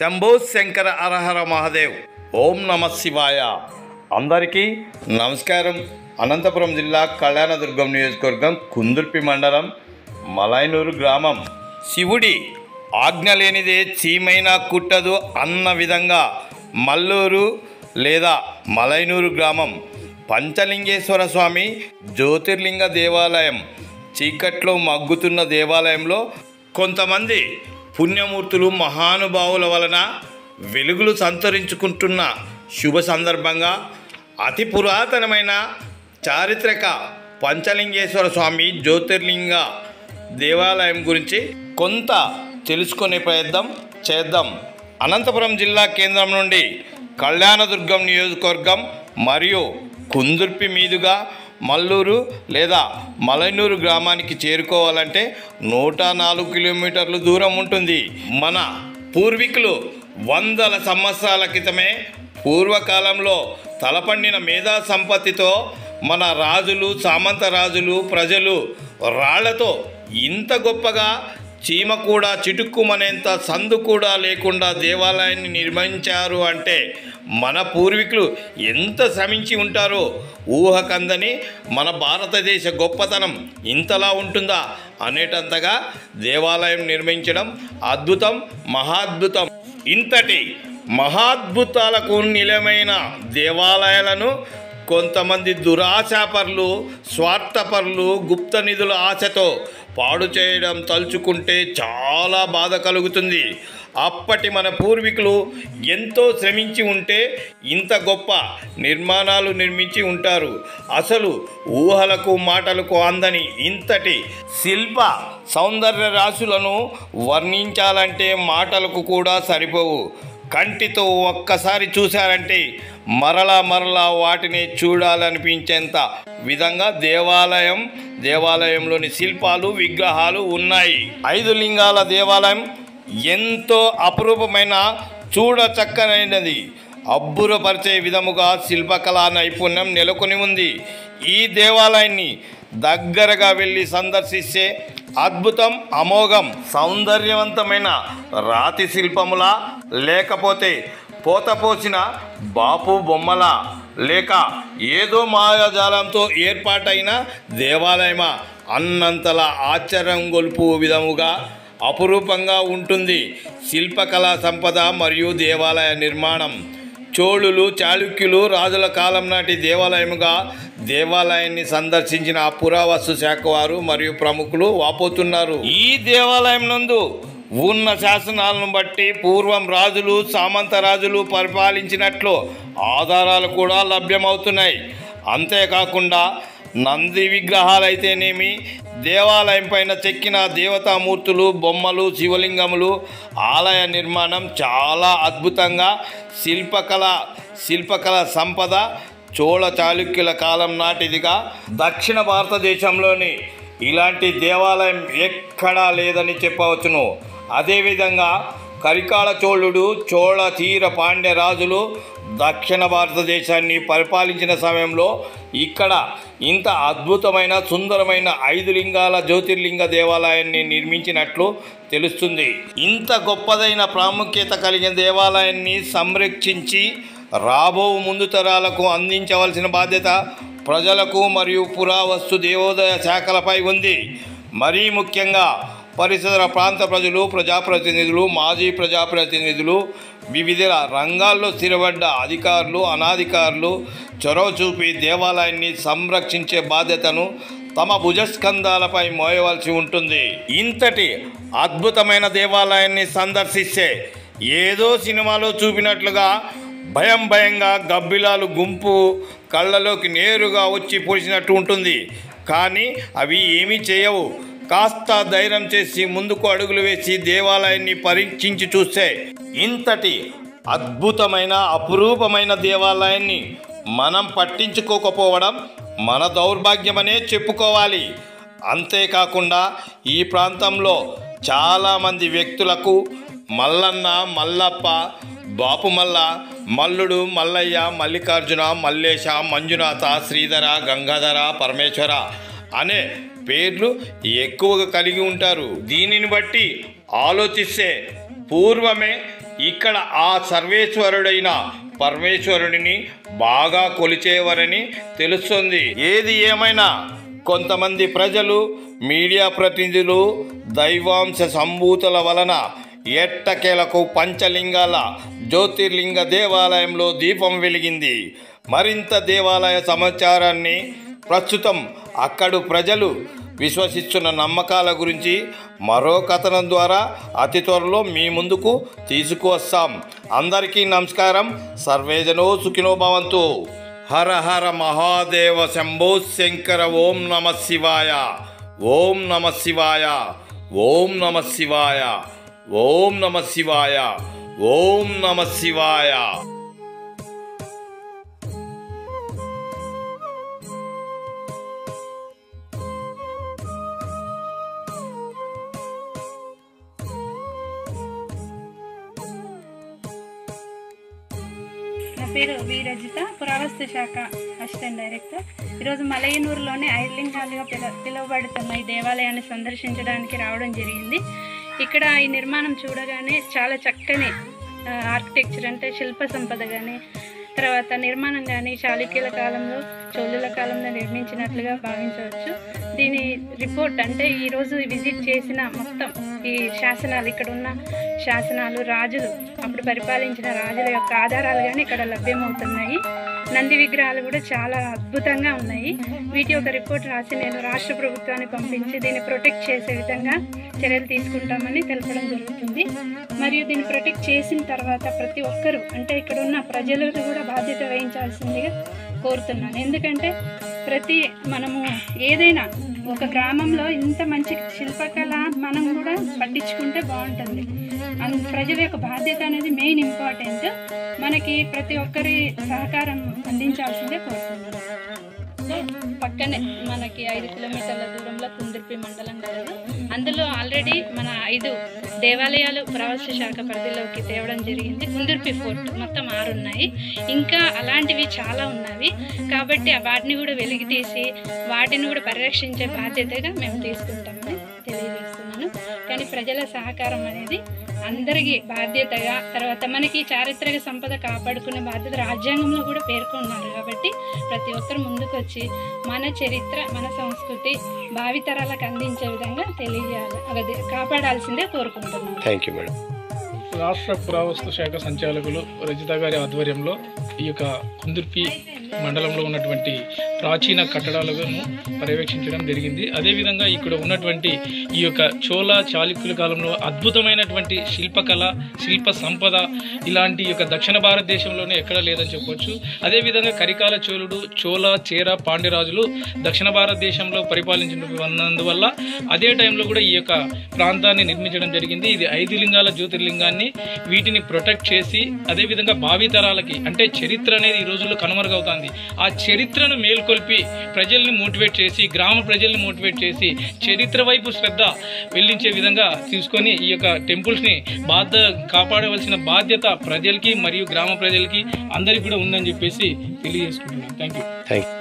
శంభో శంకర అరహర మహాదేవ్ ఓం నమ శివాయ అందరికీ నమస్కారం అనంతపురం జిల్లా కళ్యాణదుర్గం నియోజకవర్గం కుందుర్పి మండలం మలైనూరు గ్రామం శివుడి ఆజ్ఞ లేనిదే చీమైనా కుట్టదు అన్న విధంగా మల్లూరు లేదా మలైనూరు గ్రామం పంచలింగేశ్వర స్వామి జ్యోతిర్లింగ దేవాలయం చీకట్లో మగ్గుతున్న దేవాలయంలో కొంతమంది పుణ్యమూర్తులు మహానుభావుల వలన వెలుగులు సంతరించుకుంటున్న శుభ సందర్భంగా అతి పురాతనమైన చారిత్రక పంచలింగేశ్వర స్వామి జ్యోతిర్లింగ దేవాలయం గురించి కొంత తెలుసుకునే ప్రయత్నం చేద్దాం అనంతపురం జిల్లా కేంద్రం నుండి కళ్యాణదుర్గం నియోజకవర్గం మరియు కుందుర్పి మీదుగా మల్లూరు లేదా మలైనూరు గ్రామానికి చేరుకోవాలంటే నూట నాలుగు కిలోమీటర్లు దూరం ఉంటుంది మన పూర్వీకులు వందల సంవత్సరాల క్రితమే పూర్వకాలంలో తలపండిన మేధా సంపత్తితో మన రాజులు సామంత రాజులు ప్రజలు రాళ్లతో ఇంత గొప్పగా చీమ కూడా చిటుక్కుమనేంత సందు కూడా లేకుండా దేవాలయాన్ని నిర్మించారు అంటే మన పూర్వీకులు ఎంత శ్రమించి ఉంటారో ఊహకందని మన భారతదేశ గొప్పతనం ఇంతలా ఉంటుందా అనేటంతగా దేవాలయం నిర్మించడం అద్భుతం మహాద్భుతం ఇంతటి మహాద్భుతాలకు నిలమైన దేవాలయాలను కొంతమంది దురాశాపరులు స్వార్థపరులు గుప్త నిధుల ఆశతో పాడు చేయడం తలుచుకుంటే చాలా బాధ కలుగుతుంది అప్పటి మన పూర్వీకులు ఎంతో శ్రమించి ఉంటే ఇంత గొప్ప నిర్మాణాలు నిర్మించి ఉంటారు అసలు ఊహలకు మాటలకు అందని ఇంతటి శిల్ప సౌందర్య రాశులను వర్ణించాలంటే మాటలకు కూడా సరిపోవు కంటితో ఒక్కసారి చూశారంటే మరలా మరలా వాటిని చూడాలనిపించేంత విధంగా దేవాలయం దేవాలయంలోని శిల్పాలు విగ్రహాలు ఉన్నాయి ఐదు లింగాల దేవాలయం ఎంతో అపురూపమైన చూడ చక్కనైనది అబ్బురపరిచే విధముగా శిల్పకళా నైపుణ్యం నెలకొని ఉంది ఈ దేవాలయాన్ని దగ్గరగా వెళ్ళి సందర్శిస్తే అద్భుతం అమోఘం సౌందర్యవంతమైన రాతి శిల్పములా లేకపోతే పోతపోసిన బాపు బొమ్మలా లేక ఏదో మాయాజాలంతో ఏర్పాటైన దేవాలయమా అన్నంతలా ఆశ్చర్యం గొలుపు విధముగా అపురూపంగా ఉంటుంది శిల్పకళా సంపద మరియు దేవాలయ నిర్మాణం చోళులు చాళుక్యులు రాజుల కాలం నాటి దేవాలయముగా దేవాలయాన్ని సందర్శించిన పురావస్తు శాఖ వారు మరియు ప్రముఖులు వాపోతున్నారు ఈ దేవాలయం నందు ఉన్న శాసనాలను బట్టి పూర్వం రాజులు సామంత రాజులు పరిపాలించినట్లు ఆధారాలు కూడా లభ్యమవుతున్నాయి అంతేకాకుండా నంది విగ్రహాలైతేనేమి దేవాలయం పైన చెక్కిన దేవతామూర్తులు బొమ్మలు శివలింగములు ఆలయ నిర్మాణం చాలా అద్భుతంగా శిల్పకళ శిల్పకళ సంపద చోళ చాళుక్యుల కాలం నాటిదిగా దక్షిణ భారతదేశంలోని ఇలాంటి దేవాలయం ఎక్కడా లేదని చెప్పవచ్చును అదేవిధంగా కరికాల చోళుడు చోళ తీర పాండ్య రాజులు దక్షిణ భారతదేశాన్ని పరిపాలించిన సమయంలో ఇక్కడ ఇంత అద్భుతమైన సుందరమైన ఐదు లింగాల జ్యోతిర్లింగ దేవాలయాన్ని నిర్మించినట్లు తెలుస్తుంది ఇంత గొప్పదైన ప్రాముఖ్యత కలిగిన దేవాలయాన్ని సంరక్షించి రాబో ముందు తరాలకు అందించవలసిన బాధ్యత ప్రజలకు మరియు పురావస్తు దేవోదయ శాఖలపై ఉంది మరీ ముఖ్యంగా పరిసర ప్రాంత ప్రజలు ప్రజాప్రతినిధులు మాజీ ప్రజాప్రతినిధులు వివిధ రంగాల్లో స్థిరపడ్డ అధికారులు అనాధికారులు చొరవ చూపి దేవాలయాన్ని సంరక్షించే బాధ్యతను తమ భుజస్కంధాలపై మోయవలసి ఉంటుంది ఇంతటి అద్భుతమైన దేవాలయాన్ని సందర్శిస్తే ఏదో సినిమాలో చూపినట్లుగా భయం భయంగా గబ్బిలాలు గుంపు కళ్ళలోకి నేరుగా వచ్చి పొడిచినట్టు ఉంటుంది కానీ అవి ఏమీ చేయవు కాస్త ధైర్యం చేసి ముందుకు అడుగులు వేసి దేవాలయాన్ని పరీక్షించి చూస్తే ఇంతటి అద్భుతమైన అపురూపమైన దేవాలయాన్ని మనం పట్టించుకోకపోవడం మన దౌర్భాగ్యమనే చెప్పుకోవాలి అంతేకాకుండా ఈ ప్రాంతంలో చాలామంది వ్యక్తులకు మల్లన్న మల్లప్ప బాపుమల్ల మల్లుడు మల్లయ్య మల్లికార్జున మల్లేశ మంజునాథ శ్రీధర గంగాధర పరమేశ్వర అనే పేర్లు ఎక్కువగా కలిగి ఉంటారు దీనిని బట్టి ఆలోచిస్తే పూర్వమే ఇక్కడ ఆ సర్వేశ్వరుడైన పరమేశ్వరుడిని బాగా కొలిచేవారని తెలుస్తుంది ఏది ఏమైనా కొంతమంది ప్రజలు మీడియా ప్రతినిధులు దైవాంశ సంభూతుల వలన ఎట్టకేలకు పంచలింగాల జ్యోతిర్లింగ దేవాలయంలో దీపం వెలిగింది మరింత దేవాలయ సమాచారాన్ని ప్రస్తుతం అక్కడు ప్రజలు విశ్వసిస్తున్న నమ్మకాల గురించి మరో కథనం ద్వారా అతి త్వరలో మీ ముందుకు తీసుకువస్తాం అందరికీ నమస్కారం సర్వేజనో సుఖినో భవంతు హర హర మహాదేవ శంభో శంకర ఓం నమ శివాయ ఓం నమ శివాయ ఓం నమ శివాయ ఓం నమ శివాయ ఓం నమ శివాయ నా పేరు వి రజిత పురావస్తు శాఖ అసిస్టెంట్ డైరెక్టర్ ఈరోజు మలయనూరులోని ఐర్లింగాలుగా పిల పిలువబడుతున్న ఈ దేవాలయాన్ని సందర్శించడానికి రావడం జరిగింది ఇక్కడ ఈ నిర్మాణం చూడగానే చాలా చక్కని ఆ, ఆర్కిటెక్చర్ అంటే శిల్ప సంపద కానీ తర్వాత నిర్మాణం కానీ చాళుక్యుల కాలంలో చోళుల కాలంలో నిర్మించినట్లుగా భావించవచ్చు దీని రిపోర్ట్ అంటే ఈరోజు విజిట్ చేసిన మొత్తం ఈ శాసనాలు ఇక్కడ ఉన్న శాసనాలు రాజులు అప్పుడు పరిపాలించిన రాజుల యొక్క ఆధారాలు కానీ ఇక్కడ లభ్యమవుతున్నాయి నంది విగ్రహాలు కూడా చాలా అద్భుతంగా ఉన్నాయి వీటి యొక్క రిపోర్ట్ రాసి నేను రాష్ట్ర ప్రభుత్వానికి పంపించి దీన్ని ప్రొటెక్ట్ చేసే విధంగా చర్యలు తీసుకుంటామని తెలపడం జరుగుతుంది మరియు దీన్ని ప్రొటెక్ట్ చేసిన తర్వాత ప్రతి ఒక్కరూ అంటే ఇక్కడ ఉన్న ప్రజలకు కూడా బాధ్యత వహించాల్సిందిగా కోరుతున్నాను ఎందుకంటే ప్రతి మనము ఏదైనా ఒక గ్రామంలో ఇంత మంచి శిల్పకళ మనం కూడా పట్టించుకుంటే బాగుంటుంది అన్- ప్రజల యొక్క బాధ్యత అనేది మెయిన్ ఇంపార్టెంట్ మనకి ప్రతి ఒక్కరి సహకారం అందించాల్సిందే కోరుతున్నాను సో పక్కనే మనకి ఐదు కిలోమీటర్ల దూరంలో కుందుర్పి మండలం కలదు అందులో ఆల్రెడీ మన ఐదు దేవాలయాలు ప్రవాస శాఖ పరిధిలోకి తేవడం జరిగింది కుందుర్పి ఫోర్ట్ మొత్తం ఆరు ఉన్నాయి ఇంకా అలాంటివి చాలా ఉన్నవి కాబట్టి ఆ వాటిని కూడా వెలికి తీసి వాటిని కూడా పరిరక్షించే బాధ్యతగా మేము తీసుకుంటామని తెలియజేస్తున్నాను కానీ ప్రజల సహకారం అనేది అందరికీ బాధ్యతగా తర్వాత మనకి చారిత్రక సంపద కాపాడుకునే బాధ్యత రాజ్యాంగంలో కూడా పేర్కొన్నారు కాబట్టి ప్రతి ఒక్కరు ముందుకు వచ్చి మన చరిత్ర మన సంస్కృతి భావితరాలకు అందించే విధంగా తెలియజేయాలి అది కాపాడాల్సిందే కోరుకుంటున్నాను థ్యాంక్ యూ మేడం రాష్ట్ర పురావస్తు శాఖ సంచాలకులు రజిత గారి ఆధ్వర్యంలో ఈ యొక్క కుందుర్పి మండలంలో ఉన్నటువంటి ప్రాచీన కట్టడాలను పర్యవేక్షించడం జరిగింది అదేవిధంగా ఇక్కడ ఉన్నటువంటి ఈ యొక్క చోళ చాళుక్యుల కాలంలో అద్భుతమైనటువంటి శిల్పకళ శిల్ప సంపద ఇలాంటి యొక్క దక్షిణ భారతదేశంలోనే ఎక్కడ లేదని చెప్పొచ్చు అదేవిధంగా కరికాల చోళుడు చోళ చేర పాండ్యరాజులు దక్షిణ భారతదేశంలో పరిపాలించినందువల్ల అదే టైంలో కూడా ఈ యొక్క ప్రాంతాన్ని నిర్మించడం జరిగింది ఇది ఐదు లింగాల జ్యోతిర్లింగాన్ని వీటిని ప్రొటెక్ట్ చేసి అదేవిధంగా భావితరాలకి అంటే చరిత్ర అనేది ఈ రోజుల్లో కనుమరుగవుతుంది ఆ చరిత్రను మేల్కొల్పి ప్రజల్ని మోటివేట్ చేసి గ్రామ ప్రజల్ని మోటివేట్ చేసి చరిత్ర వైపు శ్రద్ధ వెళ్ళించే విధంగా తీసుకొని ఈ యొక్క టెంపుల్స్ని బాధ కాపాడవలసిన బాధ్యత ప్రజలకి మరియు గ్రామ ప్రజలకి అందరికీ కూడా ఉందని చెప్పేసి తెలియజేసుకుంటున్నాను థ్యాంక్ యూ థ్యాంక్ యూ